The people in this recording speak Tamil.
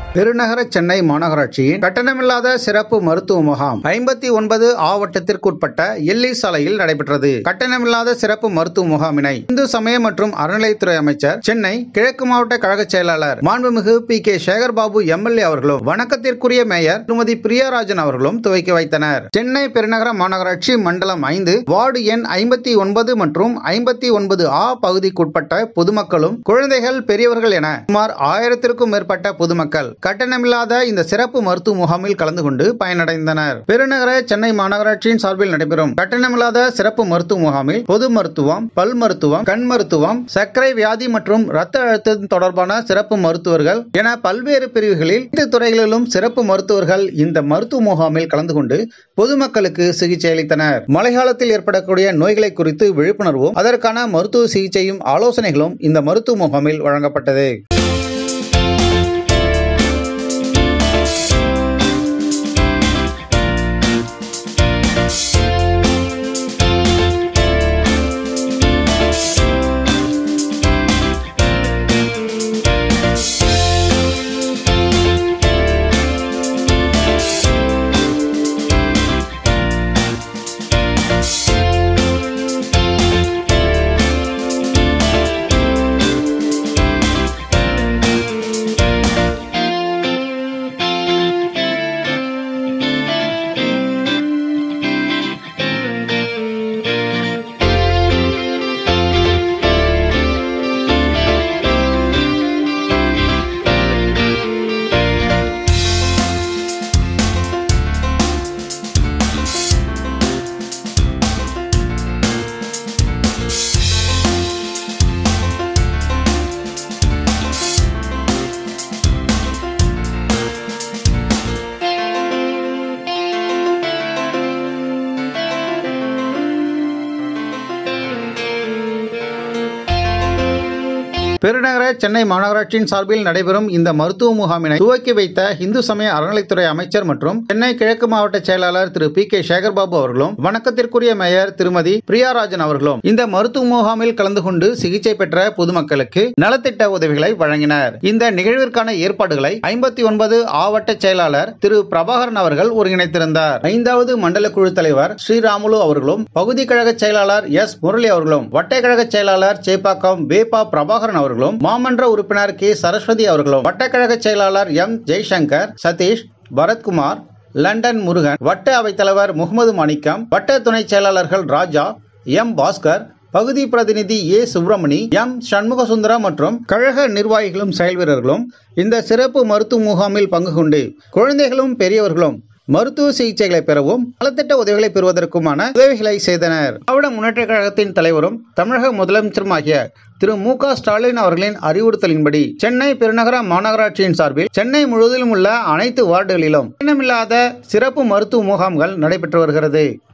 பெருநகர சென்னை மாநகராட்சியின் கட்டணமில்லாத சிறப்பு மருத்துவ முகாம் ஐம்பத்தி ஒன்பது ஆவட்டத்திற்குட்பட்ட எல்லி சாலையில் நடைபெற்றது கட்டணமில்லாத சிறப்பு மருத்துவ முகாமினை இந்து சமய மற்றும் அறநிலையத்துறை அமைச்சர் சென்னை கிழக்கு மாவட்ட கழக செயலாளர் மாண்புமிகு பி கே சேகர்பாபு எம்எல்ஏ அவர்களும் வணக்கத்திற்குரிய மேயர் திருமதி பிரியாராஜன் அவர்களும் துவக்கி வைத்தனர் சென்னை பெருநகர மாநகராட்சி மண்டலம் ஐந்து வார்டு எண் ஐம்பத்தி ஒன்பது மற்றும் ஐம்பத்தி ஒன்பது ஆ பகுதிக்குட்பட்ட பொதுமக்களும் குழந்தைகள் பெரியவர்கள் என சுமார் ஆயிரத்திற்கும் மேற்பட்ட பொதுமக்கள் கட்டணமில்லாத இந்த சிறப்பு மருத்துவ முகாமில் கலந்து கொண்டு பயனடைந்தனர் பெருநகர சென்னை மாநகராட்சியின் சார்பில் நடைபெறும் கட்டணமில்லாத சிறப்பு மருத்துவ முகாமில் பொது மருத்துவம் பல் மருத்துவம் கண் மருத்துவம் சர்க்கரை வியாதி மற்றும் ரத்த அழுத்தம் தொடர்பான சிறப்பு மருத்துவர்கள் என பல்வேறு பிரிவுகளில் அனைத்து துறைகளிலும் சிறப்பு மருத்துவர்கள் இந்த மருத்துவ முகாமில் கலந்து கொண்டு பொதுமக்களுக்கு சிகிச்சை அளித்தனர் மழைக்காலத்தில் ஏற்படக்கூடிய நோய்களை குறித்து விழிப்புணர்வும் அதற்கான மருத்துவ சிகிச்சையும் ஆலோசனைகளும் இந்த மருத்துவ முகாமில் வழங்கப்பட்டது பெருநகர சென்னை மாநகராட்சியின் சார்பில் நடைபெறும் இந்த மருத்துவ முகாமினை துவக்கி வைத்த இந்து சமய அறநிலைத்துறை அமைச்சர் மற்றும் சென்னை கிழக்கு மாவட்ட செயலாளர் திரு பி கே சேகர்பாபு அவர்களும் வணக்கத்திற்குரிய மேயர் திருமதி பிரியாராஜன் அவர்களும் இந்த மருத்துவ முகாமில் கலந்து கொண்டு சிகிச்சை பெற்ற பொதுமக்களுக்கு நலத்திட்ட உதவிகளை வழங்கினர் இந்த நிகழ்விற்கான ஏற்பாடுகளை ஐம்பத்தி ஒன்பது ஆவட்ட செயலாளர் திரு பிரபாகரன் அவர்கள் ஒருங்கிணைத்திருந்தார் ஐந்தாவது மண்டல குழு தலைவர் ஸ்ரீராமுலு அவர்களும் பகுதி கழக செயலாளர் எஸ் முரளி அவர்களும் வட்டை கழக செயலாளர் சேப்பாக்கம் வேபா பிரபாகரன் அவர்களும் மாமன்ற உறுப்பினர் கே சரஸ்வதி அவர்களும் வட்டக்கழக செயலாளர் எம் ஜெய்சங்கர் சதீஷ் பரத்குமார் லண்டன் முருகன் வட்ட அவைத்தலைவர் முகமது மாணிக்கம் வட்ட துணை செயலாளர்கள் ராஜா எம் பாஸ்கர் பகுதி பிரதிநிதி ஏ சுப்பிரமணி எம் சண்முகசுந்தரா மற்றும் கழக நிர்வாகிகளும் செயல் வீரர்களும் இந்த சிறப்பு மருத்துவ முகாமில் பங்கு கொண்டு குழந்தைகளும் பெரியவர்களும் மருத்துவ சிகிச்சைகளை பெறவும் நலத்திட்ட உதவிகளை பெறுவதற்குமான உதவிகளை செய்தனர் திராவிட முன்னேற்ற கழகத்தின் தலைவரும் தமிழக முதலமைச்சருமாகிய திரு மு க ஸ்டாலின் அவர்களின் அறிவுறுத்தலின்படி சென்னை பெருநகர மாநகராட்சியின் சார்பில் சென்னை முழுவதிலும் உள்ள அனைத்து வார்டுகளிலும் கட்டணமில்லாத சிறப்பு மருத்துவ முகாம்கள் நடைபெற்று வருகிறது